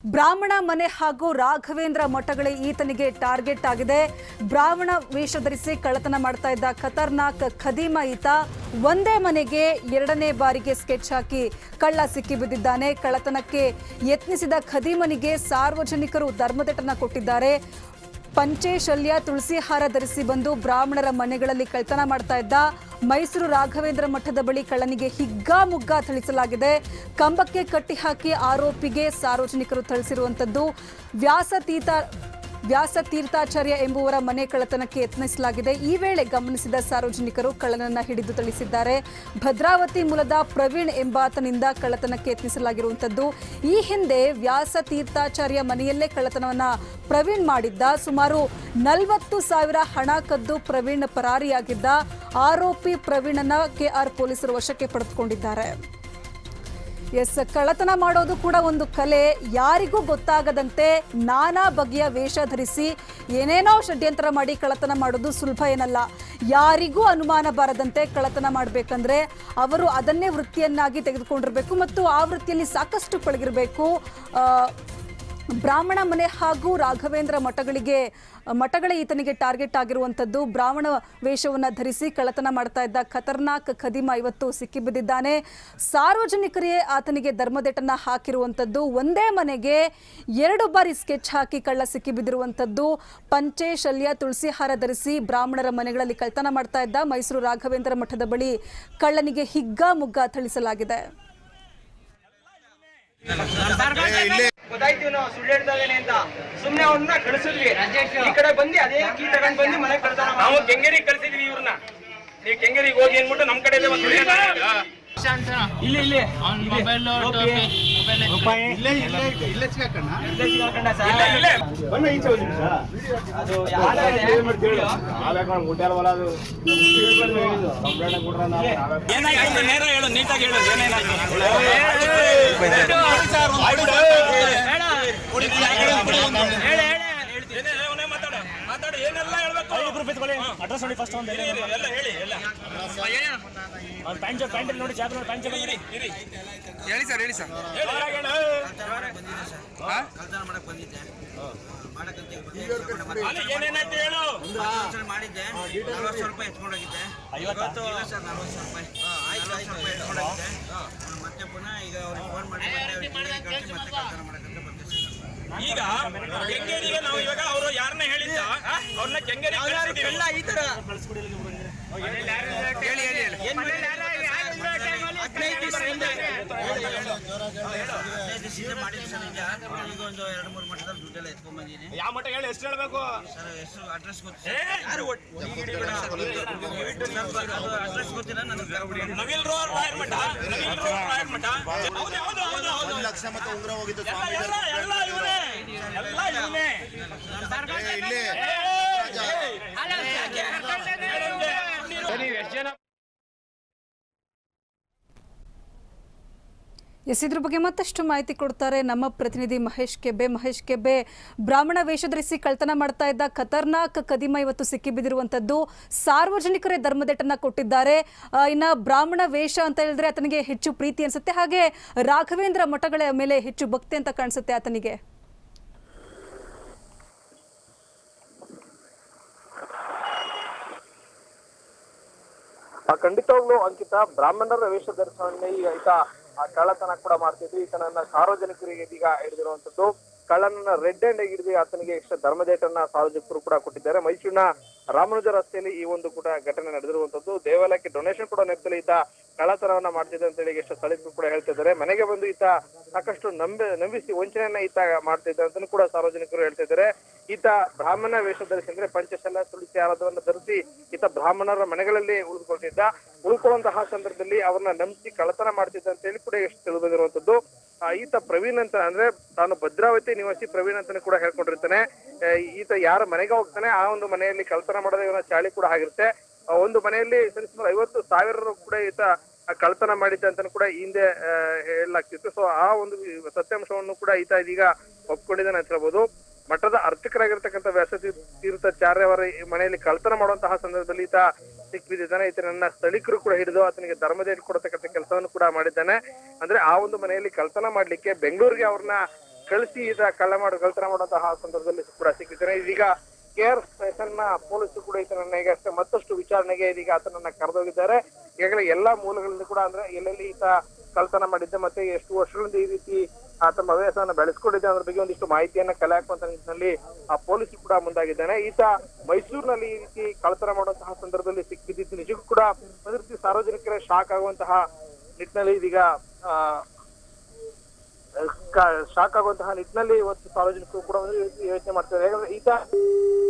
ಬ್ರಾಹ್ಮಣ ಮನೆ ಹಾಗೂ ರಾಘವೇಂದ್ರ ಮಠಗಳೇ ಈತನಿಗೆ ಟಾರ್ಗೆಟ್ ಆಗಿದೆ ಬ್ರಾಹ್ಮಣ ವೇಷ ಧರಿಸಿ ಕಳ್ಳತನ ಮಾಡ್ತಾ ಇದ್ದ ಖತರ್ನಾಕ್ ಖದೀಮ ಈತ ಒಂದೇ ಮನೆಗೆ ಎರಡನೇ ಬಾರಿಗೆ ಸ್ಕೆಚ್ ಹಾಕಿ ಕಳ್ಳ ಸಿಕ್ಕಿಬಿದ್ದಿದ್ದಾನೆ ಕಳ್ಳತನಕ್ಕೆ ಯತ್ನಿಸಿದ ಖದೀಮನಿಗೆ ಸಾರ್ವಜನಿಕರು ಧರ್ಮದಟನ ಕೊಟ್ಟಿದ್ದಾರೆ ಪಂಚೆ ಶಲ್ಯ ತುಳಸಿ ಹಾರ ಧರಿಸಿ ಬಂದು ಬ್ರಾಹ್ಮಣರ ಮನೆಗಳಲ್ಲಿ ಕಳ್ತನ ಮಾಡ್ತಾ ಇದ್ದ ಮೈಸೂರು ರಾಘವೇಂದ್ರ ಮಠದ ಬಳಿ ಕಳ್ಳನಿಗೆ ಹಿಗ್ಗಾಮುಗ್ಗಾ ಥಳಿಸಲಾಗಿದೆ ಕಂಬಕ್ಕೆ ಕಟ್ಟಿ ಹಾಕಿ ಆರೋಪಿಗೆ ಸಾರ್ವಜನಿಕರು ಥಳಿಸಿರುವಂತದ್ದು ವ್ಯಾಸತೀತ ವ್ಯಾಸ ತೀರ್ಥಾಚಾರ್ಯ ಎಂಬುವರ ಮನೆ ಕಳ್ಳತನಕ್ಕೆ ಯತ್ನಿಸಲಾಗಿದೆ ಈ ವೇಳೆ ಗಮನಿಸಿದ ಸಾರ್ವಜನಿಕರು ಕಳ್ಳನನ್ನ ಹಿಡಿದು ಥಳಿಸಿದ್ದಾರೆ ಭದ್ರಾವತಿ ಮೂಲದ ಪ್ರವೀಣ್ ಎಂಬಾತನಿಂದ ಕಳ್ಳತನಕ್ಕೆ ಯತ್ನಿಸಲಾಗಿರುವಂತದ್ದು ಈ ಹಿಂದೆ ವ್ಯಾಸ ತೀರ್ಥಾಚಾರ್ಯ ಮನೆಯಲ್ಲೇ ಕಳ್ಳತನವನ್ನ ಪ್ರವೀಣ್ ಮಾಡಿದ್ದ ಸುಮಾರು ನಲವತ್ತು ಸಾವಿರ ಹಣ ಕದ್ದು ಪ್ರವೀಣ್ ಪರಾರಿಯಾಗಿದ್ದ ಆರೋಪಿ ಪ್ರವೀಣನ ಕೆಆರ್ ಪೊಲೀಸರು ವಶಕ್ಕೆ ಪಡೆದುಕೊಂಡಿದ್ದಾರೆ ಎಸ್ ಕಳ್ಳತನ ಮಾಡೋದು ಕೂಡ ಒಂದು ಕಲೆ ಯಾರಿಗೂ ಗೊತ್ತಾಗದಂತೆ ನಾನಾ ಬಗೆಯ ವೇಷ ಧರಿಸಿ ಏನೇನೋ ಷಡ್ಯಂತ್ರ ಮಾಡಿ ಕಳ್ಳತನ ಮಾಡೋದು ಸುಲಭ ಏನಲ್ಲ ಯಾರಿಗೂ ಅನುಮಾನ ಬಾರದಂತೆ ಕಳ್ಳತನ ಮಾಡಬೇಕಂದ್ರೆ ಅವರು ಅದನ್ನೇ ವೃತ್ತಿಯನ್ನಾಗಿ ತೆಗೆದುಕೊಂಡಿರಬೇಕು ಮತ್ತು ಆ ವೃತ್ತಿಯಲ್ಲಿ ಸಾಕಷ್ಟು ಪಳಗಿರಬೇಕು ಆ, ಬ್ರಾಹ್ಮಣ ಮನೆ ಹಾಗೂ ರಾಘವೇಂದ್ರ ಮಠಗಳಿಗೆ ಮಠಗಳೇ ಈತನಿಗೆ ಟಾರ್ಗೆಟ್ ಆಗಿರುವಂಥದ್ದು ಬ್ರಾಹ್ಮಣ ವೇಷವನ್ನು ಧರಿಸಿ ಕಳ್ಳತನ ಮಾಡ್ತಾ ಇದ್ದ ಖತರ್ನಾಕ್ ಖದೀಮ ಇವತ್ತು ಸಿಕ್ಕಿಬಿದ್ದಿದ್ದಾನೆ ಸಾರ್ವಜನಿಕರೇ ಆತನಿಗೆ ಧರ್ಮದೆಟನ್ನ ಹಾಕಿರುವಂಥದ್ದು ಒಂದೇ ಮನೆಗೆ ಎರಡು ಬಾರಿ ಸ್ಕೆಚ್ ಹಾಕಿ ಕಳ್ಳ ಸಿಕ್ಕಿಬಿದ್ದಿರುವಂಥದ್ದು ಪಂಚೆ ಶಲ್ಯ ತುಳಸಿ ಹಾರ ಧರಿಸಿ ಬ್ರಾಹ್ಮಣರ ಮನೆಗಳಲ್ಲಿ ಕಳ್ಳತನ ಮಾಡ್ತಾ ಇದ್ದ ಮೈಸೂರು ರಾಘವೇಂದ್ರ ಮಠದ ಬಳಿ ಕಳ್ಳನಿಗೆ ಹಿಗ್ಗಾಮುಗ್ಗಾ ಥಳಿಸಲಾಗಿದೆ ಗೊತ್ತಾಯ್ತು ನಾವು ಸುಳ್ಳು ಹೇಳ್ತಾ ಇದ್ದೇನೆ ಅಂತ ಸುಮ್ನೆ ಅವ್ರನ್ನ ಕಳಿಸಿದ್ವಿ ಈ ಕಡೆ ಬಂದು ಅದೇ ಕೀ ತಗೊಂಡ್ ಬಂದು ಮನೆ ಕಳ್ತಾನ ನಾವು ಕೆಂಗೇರಿಗೆ ಕಳ್ಸಿದ್ವಿ ಇವ್ರನ್ನ ನೀವು ಕೆಂಗೇರಿಗೆ ಹೋಗಿ ಅಂದ್ಬಿಟ್ಟು ನಮ್ ಕಡೆ ಒಂದು ಇಲ್ಲಿ ಇಲ್ಲಿ ಮೊಬೈಲ್ ರೂಪಾಯಿ ಇಲ್ಲೇ ಇಲ್ಲೇ ಇಲ್ಲೇ ಸಿಗಾಕೊಂಡ ಸರ್ ಅದು ಏನಾಯ್ತು ನೇರ ಹೇಳು ನೀಟಾಗಿ ಹೇಳು ಏನೇನಾಯ್ತು ಮಾತಾಡು ಮಾತಾಡು ಏನೆಲ್ಲ ಹೇಳ್ಬೇಕು ಅಡ್ರೆಸ್ ನೋಡಿ ಫಸ್ಟ್ ಒಂದು ಇರಿ, ಇರಿ, ಎಲ್ಲ ಹೇಳಿ ಎಲ್ಲ ಪ್ಯಾಂಟ್ ಪ್ಯಾಂಟ್ ನೋಡಿ ಚಾಪ್ ನೋಡಿ ಪ್ಯಾಂಟ್ ಇರಿ ಇರಿ ಹೇಳಿ ಸರ್ ಹೇಳಿ ಸರ್ ಹೇಳು, ಹೇಳು. ಕಳ್ತನ ಮಾಡಕ್ ಬಂದಿದ್ದೆ ಮಾಡಕ್ಕಂತ ಅಲ್ಲಿ ಏನೇನಾಯ್ತು ಹೇಳು ಮಾಡಿದ್ದೆ ನಲ್ವತ್ತು ಸಾವಿರ ರೂಪಾಯಿ ಎತ್ಕೊಂಡೋಗಿದ್ದೆ ಇವತ್ತು ಇಲ್ಲ ಸರ್ ನಲ್ವತ್ತು ಸಾವಿರ ರೂಪಾಯಿ ನಲ್ವತ್ತು ಸಾವಿರ ರೂಪಾಯಿ ಎತ್ಕೊಂಡೋಗಿದ್ದೆ ಮತ್ತೆ ಪುನಃ ಈಗ ಅವ್ರಿಗೆ ಫೋನ್ ಮಾಡಿ ಮತ್ತೆ ಅವ್ರಿಗೆ ಕೇಳಿ ಕಳ್ಸಿ ಮತ್ತೆ ಕಳ್ತನ ಮಾಡಕ್ಕಂತ ಬಂದೆ ಸರ್ ಈಗ ಕೆಂಗೇರಿಗೆ ನಾವು ಇವಾಗ ಅವರು ಯಾರನ್ನ ಹೇಳಿದ್ದ ಅವ್ರನ್ನ ಕೆಂಗೇರಿಗೆ ಕಳ್ಸಿದೀವಿ. ಎಲ್ಲ ಈ ತರ ಹೇಳಿ ಹೇಳಿ ಹೇಳಿ ಹದಿನೈದು ದಿವಸ ಹಿಂದೆ ಹದಿನೈದು ದಿವಸದಿಂದ ಮಾಡಿದ್ದು ಸರ್ ನಿಜ ಈಗ ಒಂದು ಎರಡು ಮೂರು ಮಟ್ಟದಲ್ಲಿ ದುಡ್ಡೆಲ್ಲ ಎತ್ಕೊಂಡ್ ಬಂದಿದ್ದೀನಿ ಯಾವ ಮಟ್ಟ ಹೇಳಿ ಎಷ್ಟು ಹೇಳ್ಬೇಕು ಸರ್ ಹೆಸರು ಅಡ್ರೆಸ್ ಗೊತ್ತು ಏ, ಯಾರು ಅಡ್ರೆಸ್ ಗೊತ್ತಿಲ್ಲ ನನಗೆ ನವಿಲ್ ರೋಡ್ ರಾಯರ್ ಮಠ ನವಿಲ್ ರೋಡ್ ರಾಯರ್ ಮಠ ಹೌದು ಹೌದು ಹೌದು ಹೌದು ಲಕ್ಷ ಮತ್ತೆ ಉಂಗುರ ಹೋಗಿದ್ದು ಎಲ್ಲ ಎಲ್ಲ ಎಲ್ಲ ಇವನೇ ಎಲ್ಲ ಇವನೇ ಇಲ್ಲಿ ಎಸ್ ಇದ್ರ ಬಗ್ಗೆ ಮತ್ತಷ್ಟು ಮಾಹಿತಿ ಕೊಡ್ತಾರೆ ನಮ್ಮ ಪ್ರತಿನಿಧಿ ಮಹೇಶ್ ಕೆಬ್ಬೆ ಮಹೇಶ್ ಕೆಬ್ಬೆ ಬ್ರಾಹ್ಮಣ ವೇಷ ಧರಿಸಿ ಕಳ್ತನ ಮಾಡ್ತಾ ಇದ್ದ ಖತರ್ನಾಕ್ ಕದಿಮ ಇವತ್ತು ಸಿಕ್ಕಿಬಿದ್ದಿರುವಂತದ್ದು ಸಾರ್ವಜನಿಕರೇ ಧರ್ಮದೆಟನ್ನ ಕೊಟ್ಟಿದ್ದಾರೆ ಆ, ಇನ್ನ ಬ್ರಾಹ್ಮಣ ವೇಷ ಅಂತ ಹೇಳಿದ್ರೆ ಆತನಿಗೆ ಹೆಚ್ಚು ಪ್ರೀತಿ ಅನ್ಸುತ್ತೆ ಹಾಗೆ ರಾಘವೇಂದ್ರ ಮಠಗಳ ಮೇಲೆ ಹೆಚ್ಚು ಭಕ್ತಿ ಅಂತ ಕಾಣಿಸುತ್ತೆ ಆತನಿಗೆ ಆ, ಖಂಡಿತವಾಗ್ಲೂ ಅಂಕಿತ ಬ್ರಾಹ್ಮಣರ ವೇಷ ಧರಿಸವನ್ನೇ ಈಗ ಈತ ಆ ಕಳ್ಳತನ ಕೂಡ ಮಾಡ್ತಿದ್ದು ಈತನನ್ನ ಸಾರ್ವಜನಿಕರಿಗೆ ಇದೀಗ ಹಿಡಿದಿರುವಂತದ್ದು ಕಳ್ಳನನ್ನ ರೆಡ್ ಹ್ಯಾಂಡ್ ಹಿಡಿದು ಆತನಿಗೆ ಇಷ್ಟ ಧರ್ಮದೇಟನ್ನ ಸಾರ್ವಜನಿಕರು ಕೂಡ ಕೊಟ್ಟಿದ್ದಾರೆ ಮೈಸೂರಿನ ರಾಮಾನುಜ ರಸ್ತೆಯಲ್ಲಿ ಈ ಒಂದು ಕೂಡ ಘಟನೆ ನಡೆದಿರುವಂತದ್ದು ದೇವಾಲಯಕ್ಕೆ ಡೊನೇಷನ್ ಕೂಡ ನೆಪದಲ್ಲಿ ಈತ ಕಳ್ಳತನವನ್ನ ಮಾಡ್ತಿದ್ದೆ ಅಂತ ಹೇಳಿ ಎಷ್ಟು ಸ್ಥಳೀಕರು ಕೂಡ ಹೇಳ್ತಿದ್ದಾರೆ ಮನೆಗೆ ಬಂದು ಈತ ಸಾಕಷ್ಟು ನಂಬಿ ನಂಬಿಸಿ ವಂಚನೆಯನ್ನ ಈತ ಮಾಡ್ತಿದ್ದ ಅಂತಾನು ಕೂಡ ಸಾರ್ವಜನಿಕರು ಹೇಳ್ತಿದ್ದಾರೆ ಈತ ಬ್ರಾಹ್ಮಣ ವೇಷ ಧರಿಸಿ ಅಂದ್ರೆ ಪಂಚಶಲ ತುಳಸಿ ಆರಾಧವನ್ನು ಧರಿಸಿ ಈತ ಬ್ರಾಹ್ಮಣರ ಮನೆಗಳಲ್ಲಿ ಉಳಿದುಕೊಳ್ತಿದ್ದ ಉಳ್ಕೊಳ್ಳುವಂತಹ ಸಂದರ್ಭದಲ್ಲಿ ಅವ್ರನ್ನ ನಂಬಿಸಿ ಕಳ್ಳತನ ಮಾಡ್ತಿದ್ದ ಅಂತ ಹೇಳಿ ಕೂಡ ಎಷ್ಟು ತಿಳಿದು ಬಂದಿರುವಂತದ್ದು ಆ, ಈತ ಪ್ರವೀಣ್ ಅಂತ ಅಂದ್ರೆ ತಾನು ಭದ್ರಾವತಿ ನಿವಾಸಿ ಪ್ರವೀಣ್ ಅಂತಾನೆ ಕೂಡ ಹೇಳ್ಕೊಂಡಿರ್ತಾನೆ ಆ, ಈತ ಯಾರ ಮನೆಗೆ ಹೋಗ್ತಾನೆ ಆ ಒಂದು ಮನೆಯಲ್ಲಿ ಕಳ್ಳತನ ಮಾಡೋದೇ ಇವನ ಚಾಳಿ ಕೂಡ ಆಗಿರುತ್ತೆ ಆ, ಒಂದು ಮನೆಯಲ್ಲಿ ಸರಿಸುಮಾರು ಐವತ್ತು ಸಾವಿರ ಕೂಡ ಈತ ಕಳ್ಳತನ ಮಾಡಿದ್ದ ಅಂತಾನು ಕೂಡ ಈ ಹಿಂದೆ ಆ, ಹೇಳಲಾಗ್ತಿತ್ತು ಸೊ ಆ ಒಂದು ಸತ್ಯಾಂಶವನ್ನು ಕೂಡ ಈತ ಇದೀಗ ಒಪ್ಕೊಂಡಿದ್ದಾನೆ ಅಂತ ಹೇಳ್ಬೋದು ಮಠದ ಅರ್ಚಕರಾಗಿರ್ತಕ್ಕಂಥ ವ್ಯಾಸ ತೀರ್- ತೀರ್ಥಾಚಾರ್ಯ ಅವರ ಈ ಮನೆಯಲ್ಲಿ ಕಳ್ತನ ಮಾಡುವಂತಹ ಸಂದರ್ಭದಲ್ಲಿ ಈತ ಸಿಕ್ಕಿಬಿದ್ದಾನೆ ಈತನನ್ನ ಸ್ಥಳೀಕರು ಕೂಡ ಹಿಡಿದು ಆತನಿಗೆ ಧರ್ಮದೇಟ್ ಕೊಡತಕ್ಕಂಥ ಕೆಲಸವನ್ನು ಕೂಡ ಮಾಡಿದ್ದಾನೆ ಅಂದ್ರೆ ಆ ಒಂದು ಮನೆಯಲ್ಲಿ ಕಳ್ತನ ಮಾಡ್ಲಿಕ್ಕೆ ಬೆಂಗಳೂರಿಗೆ ಅವ್ರನ್ನ ಕಳಿಸಿ ಈತ ಕಳ್ಳ ಮಾಡು ಕಳ್ತನ ಮಾಡುವಂತಹ ಸಂದರ್ಭದಲ್ಲಿ ಕೂಡ ಸಿಕ್ಕಿದ್ದಾನೆ ಇದೀಗ ಕೆ ಆರ್ ಸ್ಟೇಷನ್ ನ ಪೊಲೀಸರು ಕೂಡ ಈತನನ್ನ ಈಗಷ್ಟೇ ಮತ್ತಷ್ಟು ವಿಚಾರಣೆಗೆ ಇದೀಗ ಆತನನ್ನ ಕರೆದೋಗಿದ್ದಾರೆ ಈಗಾಗಲೇ ಎಲ್ಲಾ ಮೂಲಗಳಿಂದ ಕೂಡ ಅಂದ್ರೆ ಎಲ್ಲೆಲ್ಲಿ ಈತ ಕಳ್ತನ ಮಾಡಿದ್ದೆ ಮತ್ತೆ ಎಷ್ಟು ವರ್ಷಗಳಿಂದ ಈ ರೀತಿ ಆತ ಹವ್ಯಾಸವನ್ನ ಬೆಳೆಸ್ಕೊಂಡಿದ್ದೆ ಅದ್ರ ಬಗ್ಗೆ ಒಂದಿಷ್ಟು ಮಾಹಿತಿಯನ್ನ ಕಲೆ ಹಾಕುವಂತ ನಿಟ್ಟಿನಲ್ಲಿ ಆ ಪೊಲೀಸರು ಕೂಡ ಮುಂದಾಗಿದ್ದಾನೆ ಈತ ಮೈಸೂರಿನಲ್ಲಿ ಈ ರೀತಿ ಕಳ್ತನ ಮಾಡುವಂತಹ ಸಂದರ್ಭದಲ್ಲಿ ಸಿಕ್ಕಿದ್ದು ನಿಜಕ್ಕೂ ಕೂಡ ಒಂದು ರೀತಿ ಸಾರ್ವಜನಿಕರ ಶಾಕ್ ಆಗುವಂತಹ ನಿಟ್ಟಿನಲ್ಲಿ ಇದೀಗ ಆ ಶಾಕ್ ಆಗುವಂತಹ ನಿಟ್ಟಿನಲ್ಲಿ ಇವತ್ತು ಸಾರ್ವಜನಿಕರು ಕೂಡ ಒಂದು ಯೋಚನೆ ಮಾಡ್ತಾರೆ ಯಾಕಂದ್ರೆ ಈತ